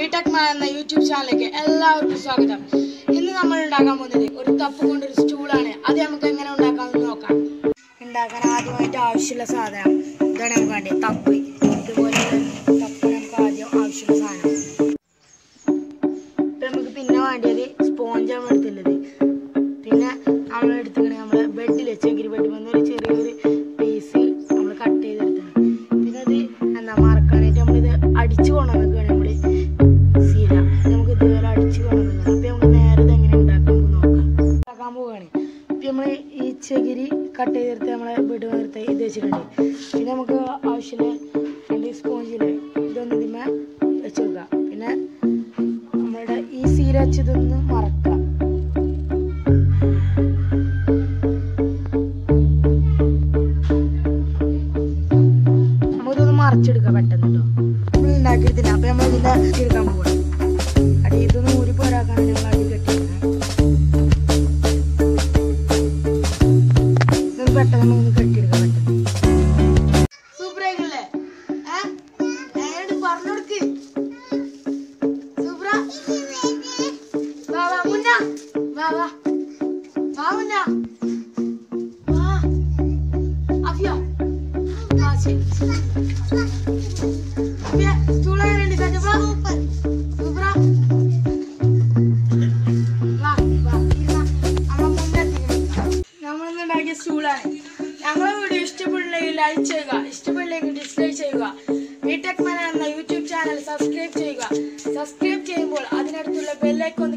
BTech മാൻ എന്ന YouTube ചാനലിലേക്ക് എല്ലാവർക്കും സ്വാഗതം ഇന്ന് നമ്മൾ ഉണ്ടാക്കാൻ പോകുന്നത് ഒരു തപ്പ് കൊണ്ടൊരു സ്റ്റൂളാണ് അത് നമുക്ക് എങ്ങനെ ഉണ്ടാക്കാമെന്ന് നോക്കാം ഉണ്ടാക്കാൻ ആദ്യമായിട്ട് ആവശ്യമുള്ള സാധനം ഇതാണ് നമുക്ക് വേണ്ടത് തപ്പ് ഇതുപോലെ തപ്പ് നമുക്ക് ആദ്യം ആവശ്യമുള്ള സാധനം ഇപ്പം നമുക്ക് പിന്നെ വേണ്ടിയത് സ്പോഞ്ചാണ് എടുത്തുള്ളത് പിന്നെ നമ്മൾ എടുത്തിങ്ങനെ നമ്മൾ ബെഡിൽ ചെകിരി ബെഡ് വന്ന് ഒരു ചെറിയൊരു പീസ് നമ്മൾ കട്ട് ചെയ്തെടുത്താണ് പിന്നെ അത് എന്താ മറക്കാനായിട്ട് നമ്മളിത് അടിച്ചു കൊണ്ടുവന്നിക്കുകയാണ് നമ്മൾ സീല നമുക്ക് ഇതുപോലെ അടിച്ചു കൊണ്ടുവന്നത് അപ്പം നമുക്ക് നേരെ ഇത് എങ്ങനെ ഉണ്ടാക്കാം നമുക്ക് നോക്കാം ഉണ്ടാക്കാൻ പോവുകയാണ് ഇപ്പം നമ്മൾ ഈ ചകിരി കട്ട് ചെയ്തെടുത്ത് നമ്മളെ ബെഡ് നിർത്തി ഇത് വെച്ചിട്ടുണ്ട് പിന്നെ നമുക്ക് ആവശ്യമുള്ള രണ്ട് സ്പോഞ്ചിൽ ഇതൊന്ന് ഇതിമേ വെച്ച് കൊടുക്കാം പിന്നെ നമ്മളുടെ ഈ സീല വെച്ചതൊന്ന് മറക്കാം നമുക്കിതൊന്ന് മറിച്ചെടുക്കാം പെട്ടെന്ന് കേട്ടോ നമ്മൾ ഉണ്ടാക്കിയെടുത്തില്ല അപ്പൊ നമ്മൾ ഇതിന്റെ എടുക്കാൻ പോകണം അടി ഇതൊന്ന് ഊരി പോരാക്കാണ് ഞങ്ങൾ അടി കെട്ടിയിരുന്നത് ഇതൊന്ന് പെട്ടെന്ന് നമുക്കൊന്ന് കെട്ടിയെടുക്കാം പെട്ടെന്ന് സൂപ്പർ ആയിക്കല്ലേ പറഞ്ഞു കൊടുക്ക് സൂപ്പറ വാ വാ മുന്ന വാ വാ വാ മുന്ന വാ അഫിയ ആ ശരി അഫിയ സ്റ്റൂൾ എങ്ങനെയുണ്ട് സജപ്പ സൂപ്പറ വാ വാ ഇരുന്ന നമ്മളെ മുന്നെത്തിക്കണം നമ്മളിന്ന് ഉണ്ടാക്കിയ സ്റ്റൂളാണ് ഞങ്ങളെ വീഡിയോ ഇഷ്ടപ്പെട്ടില്ലെങ്കിൽ ലൈക്ക് ചെയ്യുക ഇഷ്ടപ്പെട്ടില്ലെങ്കിൽ ഡിസ്ലൈക്ക് ചെയ്യുക ബിടെക് മന എന്ന യൂട്യൂബ് ചാനൽ സബ്സ്ക്രൈബ് ചെയ്യുക സബ്സ്ക്രൈബ് ചെയ്യുമ്പോൾ അതിനടുത്തുള്ള ബെല്ലൈക്കോൺ